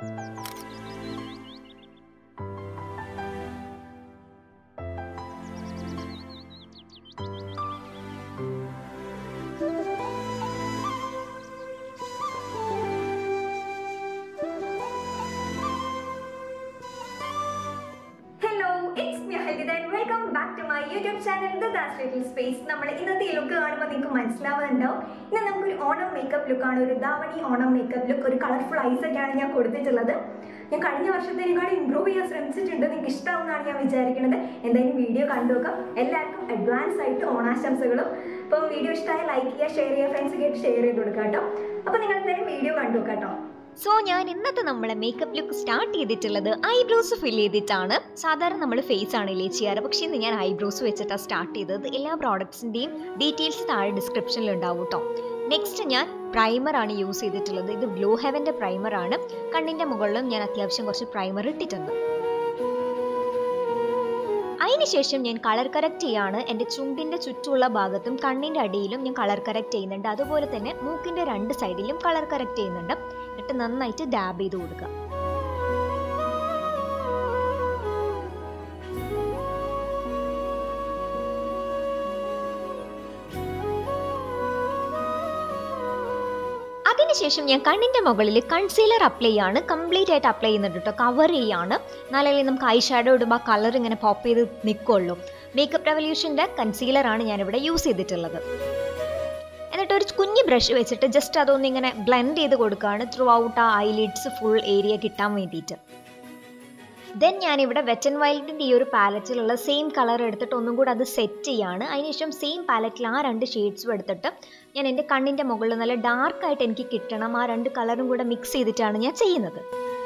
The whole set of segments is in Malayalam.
hello it's me Haritha welcome back to my YouTube channel the Das little space നമ്മൾ ഇന്നത്തെ ഈ ലുക്ക് കാണുമ്പോൾ നിങ്ങൾക്ക് മനസ്സിലാവുന്നുണ്ടാവും ഇന്ന് നമുക്കൊരു ഓണം മേക്കപ്പ് ലുക്കാണ് ഒരു ധാവണി ഓണം മേക്കപ്പ് ലുക്ക് ഒരു കളർഫുൾ ഐസ് ഒക്കെയാണ് ഞാൻ കൊടുത്തിട്ടുള്ളത് ഞാൻ കഴിഞ്ഞ വർഷത്തേക്കാളും ഇമ്പ്രൂവ് ചെയ്യാൻ ശ്രമിച്ചിട്ടുണ്ട് നിങ്ങൾക്ക് ഇഷ്ടമാവുന്നതാണ് ഞാൻ വിചാരിക്കുന്നത് എന്തായാലും വീഡിയോ കണ്ടു നോക്കാം എല്ലാവർക്കും അഡ്വാൻസ് ആയിട്ട് ഓണാശംസകളും അപ്പം വീഡിയോ ഇഷ്ടമായ ലൈക്ക് ചെയ്യുക ഷെയർ ചെയ്യുക ഫ്രണ്ട്സ് കേട്ട് ഷെയർ ചെയ്ത് കൊടുക്കാം കേട്ടോ അപ്പോൾ നിങ്ങൾ എന്തായാലും വീഡിയോ കണ്ടു നോക്കാം കേട്ടോ സോ ഞാൻ ഇന്നത്തെ നമ്മളെ മേക്കപ്പ് ലുക്ക് സ്റ്റാർട്ട് ചെയ്തിട്ടുള്ളത് ഐബ്രോസ് ഫിൽ ചെയ്തിട്ടാണ് സാധാരണ നമ്മൾ ഫേസ് ആണല്ലേ ചെയ്യാറ് പക്ഷേ ഇന്ന് ഞാൻ ഐബ്രോസ് വെച്ചിട്ടാണ് സ്റ്റാർട്ട് ചെയ്തത് എല്ലാ പ്രോഡക്ട്സിൻ്റെയും ഡീറ്റെയിൽസ് താഴെ ഡിസ്ക്രിപ്ഷനിൽ ഉണ്ടാവും കേട്ടോ നെക്സ്റ്റ് ഞാൻ പ്രൈമർ ആണ് യൂസ് ചെയ്തിട്ടുള്ളത് ഇത് ബ്ലൂ ഹെവൻ്റെ പ്രൈമർ ആണ് കണ്ണിൻ്റെ മുകളിലും ഞാൻ അത്യാവശ്യം കുറച്ച് പ്രൈമർ ഇട്ടിട്ടുണ്ട് അതിനുശേഷം ഞാൻ കളർ കറക്റ്റ് ചെയ്യാണ് എൻ്റെ ചുണ്ടിൻ്റെ ചുറ്റുമുള്ള ഭാഗത്തും കണ്ണിൻ്റെ അടിയിലും ഞാൻ കളർ കറക്റ്റ് ചെയ്യുന്നുണ്ട് അതുപോലെ തന്നെ മൂക്കിൻ്റെ രണ്ട് സൈഡിലും കളർ കറക്റ്റ് ചെയ്യുന്നുണ്ട് എന്നിട്ട് നന്നായിട്ട് ഡാബ് ചെയ്ത് കൊടുക്കുക അതിനുശേഷം ഞാൻ കണ്ണിൻ്റെ മുകളിൽ കൺസീലർ അപ്ലൈ ചെയ്യാണ് കംപ്ലീറ്റ് ആയിട്ട് അപ്ലൈ ചെയ്യുന്നുണ്ട് കേട്ടോ കവർ ചെയ്യാണ് എന്നാലല്ലേ നമുക്ക് ഐ ഷാഡോ ഇടുമ്പോൾ ആ കളർ ഇങ്ങനെ പോപ്പ് ചെയ്ത് നിൽക്കുള്ളൂ മേക്കപ്പ് റെവല്യൂഷൻ്റെ കൺസീലറാണ് ഞാനിവിടെ യൂസ് ചെയ്തിട്ടുള്ളത് എന്നിട്ട് ഒരു കുഞ്ഞ് ബ്രഷ് വെച്ചിട്ട് ജസ്റ്റ് അതൊന്ന് ഇങ്ങനെ ബ്ലെൻഡ് ചെയ്ത് കൊടുക്കുകയാണ് ത്രൂ ഔട്ട് ആ ഐലിഡ്സ് ഫുൾ ഏരിയ കിട്ടാൻ വേണ്ടിയിട്ട് ദെൻ ഞാനിവിടെ വെറ്റ് ആൻഡ് വൈൽഡിൻ്റെ ഈ ഒരു പാലറ്റിലുള്ള സെയിം കളർ എടുത്തിട്ട് ഒന്നും കൂടെ അത് സെറ്റ് ചെയ്യാണ് അതിനുശേഷം സെയിം പാലറ്റിൽ ആ രണ്ട് ഷെയ്ഡ്സും എടുത്തിട്ട് ഞാൻ എൻ്റെ കണ്ണിൻ്റെ മുകളിൽ നല്ല ഡാർക്കായിട്ട് എനിക്ക് കിട്ടണം ആ രണ്ട് കളറും കൂടെ മിക്സ് ചെയ്തിട്ടാണ് ഞാൻ ചെയ്യുന്നത്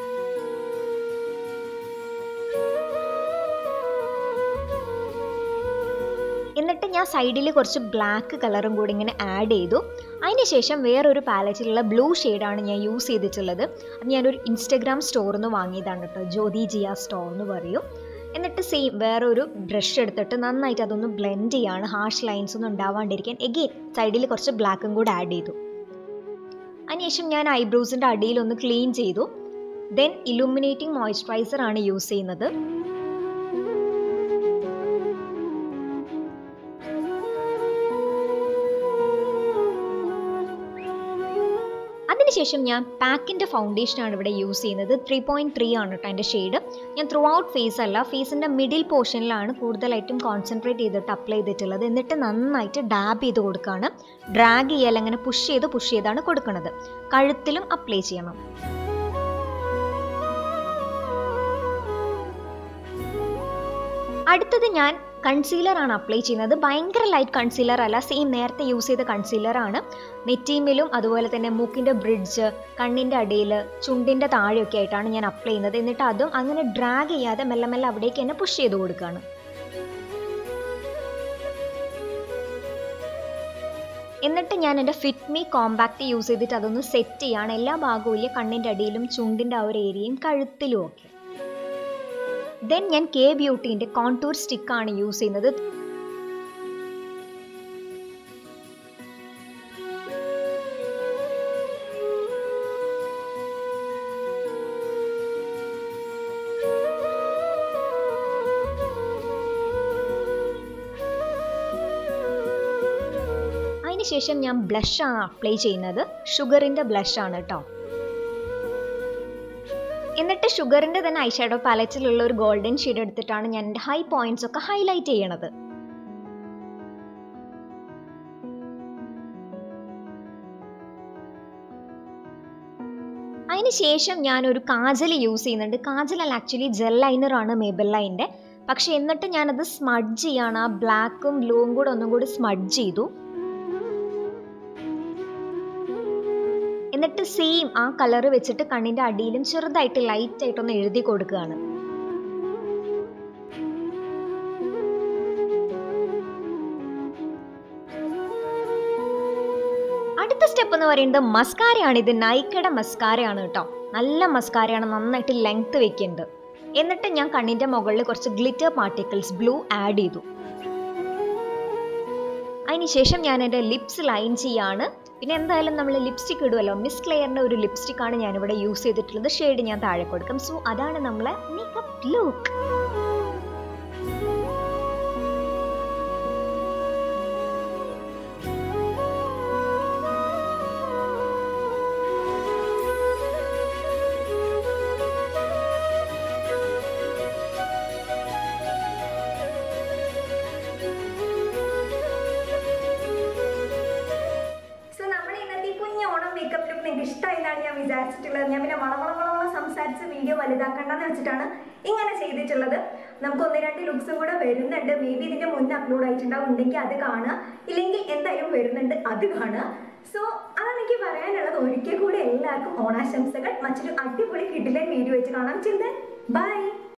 എന്നിട്ട് ഞാൻ സൈഡിൽ കുറച്ച് ബ്ലാക്ക് കളറും കൂടി ഇങ്ങനെ ആഡ് ചെയ്തു അതിനുശേഷം വേറൊരു പാലറ്റിലുള്ള ബ്ലൂ ഷെയ്ഡാണ് ഞാൻ യൂസ് ചെയ്തിട്ടുള്ളത് അത് ഞാനൊരു ഇൻസ്റ്റഗ്രാം സ്റ്റോറിൽ നിന്ന് വാങ്ങിയതാണ് കേട്ടോ ജ്യോതി ജിയ സ്റ്റോർ എന്ന് പറയും എന്നിട്ട് സെയിം വേറൊരു ബ്രഷ് എടുത്തിട്ട് നന്നായിട്ട് അതൊന്ന് ബ്ലെൻഡ് ചെയ്യാണ് ഹാർഷ് ലൈൻസ് ഒന്നും ഉണ്ടാവാണ്ടിരിക്കാൻ എഗെയിൻ സൈഡിൽ കുറച്ച് ബ്ലാക്കും കൂടെ ആഡ് ചെയ്തു അതിനുശേഷം ഞാൻ ഐബ്രോസിൻ്റെ അടിയിൽ ഒന്ന് ക്ലീൻ ചെയ്തു ദെൻ ഇലുമിനേറ്റിംഗ് മോയ്സ്ചറൈസർ ആണ് യൂസ് ചെയ്യുന്നത് അതിനുശേഷം ഞാൻ പാക്കിൻ്റെ ഫൗണ്ടേഷനാണ് ഇവിടെ യൂസ് ചെയ്യുന്നത് ത്രീ പോയിൻറ്റ് ത്രീ ആണ് കേട്ടോ എൻ്റെ ഷെയ്ഡ് ഞാൻ ത്രൂ ഔട്ട് ഫേസ് അല്ല ഫേസിൻ്റെ മിഡിൽ പോർഷനിലാണ് കൂടുതലായിട്ടും കോൺസെൻട്രേറ്റ് ചെയ്തിട്ട് അപ്ലൈ ചെയ്തിട്ടുള്ളത് എന്നിട്ട് നന്നായിട്ട് ഡാബ് ചെയ്ത് കൊടുക്കുകയാണ് ഡ്രാഗ് ചെയ്യാൽ അങ്ങനെ പുഷ് ചെയ്ത് പുഷ് ചെയ്താണ് കൊടുക്കുന്നത് കഴുത്തിലും അപ്ലൈ ചെയ്യണം അടുത്തത് ഞാൻ കൺസീലർ ആണ് അപ്ലൈ ചെയ്യുന്നത് ഭയങ്കര ലൈറ്റ് കൺസീലർ അല്ല സെയിം നേരത്തെ യൂസ് ചെയ്ത കൺസീലർ ആണ് നെറ്റീമിലും അതുപോലെ തന്നെ മൂക്കിൻ്റെ ബ്രിഡ്ജ് കണ്ണിൻ്റെ അടിയിൽ ചുണ്ടിൻ്റെ താഴെയൊക്കെ ആയിട്ടാണ് ഞാൻ അപ്ലൈ ചെയ്യുന്നത് എന്നിട്ട് അതും അങ്ങനെ ഡ്രാഗ് ചെയ്യാതെ മെല്ലെ മെല്ലെ അവിടേക്ക് തന്നെ പുഷ് ചെയ്ത് കൊടുക്കുകയാണ് എന്നിട്ട് ഞാൻ എൻ്റെ ഫിറ്റ് മീ കോമ്പാക്റ്റ് യൂസ് ചെയ്തിട്ട് അതൊന്ന് സെറ്റ് ചെയ്യാണ് എല്ലാ ഭാഗവും ഇല്ല കണ്ണിൻ്റെ അടിയിലും ചുണ്ടിൻ്റെ ആ ഒരു ഏരിയയും കഴുത്തിലും ഒക്കെ ദെൻ ഞാൻ കെ ബ്യൂട്ടീൻ്റെ കോൺടൂർ സ്റ്റിക്കാണ് യൂസ് ചെയ്യുന്നത് അതിനുശേഷം ഞാൻ ബ്ലഷ് ആണ് അപ്ലൈ ചെയ്യുന്നത് ഷുഗറിൻ്റെ ബ്ലഷ് ആണ് കേട്ടോ എന്നിട്ട് ഷുഗറിൻ്റെ തന്നെ ഐ ഷാഡോ പാലറ്റിലുള്ള ഒരു ഗോൾഡൻ ഷെയ്ഡ് എടുത്തിട്ടാണ് ഞാൻ എൻ്റെ ഹൈ പോയിന്റ്സ് ഒക്കെ ഹൈലൈറ്റ് ചെയ്യണത് അതിനുശേഷം ഞാൻ ഒരു കാജൽ യൂസ് ചെയ്യുന്നുണ്ട് കാജലല്ല ആക്ച്വലി ജെൽ ലൈനറാണ് മേബൽ ലൈൻ്റെ പക്ഷെ എന്നിട്ട് ഞാനത് സ്മഡ്ജ് ചെയ്യാണ് ആ ബ്ലാക്കും ബ്ലൂവും കൂടെ ഒന്നും കൂടി സ്മഡ്ജ് ചെയ്തു എന്നിട്ട് സെയിം ആ കളർ വെച്ചിട്ട് കണ്ണിൻ്റെ അടിയിലും ചെറുതായിട്ട് ലൈറ്റ് ആയിട്ടൊന്ന് എഴുതി കൊടുക്കുകയാണ് അടുത്ത സ്റ്റെപ്പ് എന്ന് പറയുന്നത് മസ്കാരയാണ് ഇത് നൈക്കയുടെ മസ്കാരയാണ് കേട്ടോ നല്ല മസ്കാരയാണ് നന്നായിട്ട് ലെങ്ത് വെക്കുന്നുണ്ട് എന്നിട്ട് ഞാൻ കണ്ണിൻ്റെ മുകളിൽ കുറച്ച് ഗ്ലിറ്റർ പാർട്ടിക്കിൾസ് ബ്ലൂ ആഡ് ചെയ്തു അതിനുശേഷം ഞാൻ എൻ്റെ ലിപ്സ് ലൈൻ ചെയ്യാണ് പിന്നെ എന്തായാലും നമ്മൾ ലിപ്സ്റ്റിക് ഇടുമല്ലോ മിസ് ക്ലെയറിൻ്റെ ഒരു ലിപ്സ്റ്റിക്കാണ് ഞാനിവിടെ യൂസ് ചെയ്തിട്ടുള്ളത് ഷെയ്ഡ് ഞാൻ താഴെ കൊടുക്കും സോ അതാണ് നമ്മളെ മേക്കപ്പ് ലുക്ക് സോ നമ്മുടെ ഇന്നത്തെ ഈ കുഞ്ഞു ഓണം മേക്കപ്പ് ലുക്ക് നിങ്ങൾക്ക് ഇഷ്ടമായി എന്നാണ് ഞാൻ വിചാരിച്ചിട്ടുള്ളത് ഞാൻ പിന്നെ വളവള വളവള സംസാരിച്ച് വീഡിയോ വലുതാക്കണ്ടെന്ന് വെച്ചിട്ടാണ് ഇങ്ങനെ ചെയ്തിട്ടുള്ളത് നമുക്ക് ഒന്ന് രണ്ട് ലുക്സും കൂടെ വരുന്നുണ്ട് മേ ബി ഇതിന്റെ മുന്നേ അപ്ലോഡ് ആയിട്ടുണ്ടാവും ഉണ്ടെങ്കിൽ അത് കാണുക ഇല്ലെങ്കിൽ എന്തായാലും വരുന്നുണ്ട് അത് കാണുക സോ അതാണ് എനിക്ക് പറയാനുള്ളത് ഒരിക്കൽ കൂടി എല്ലാവർക്കും ഓണാശംസകൾ മറ്റൊരു അടിപൊളി കിടിലൻ വീഡിയോ വെച്ച് കാണാം ചിന്തൻ ബൈ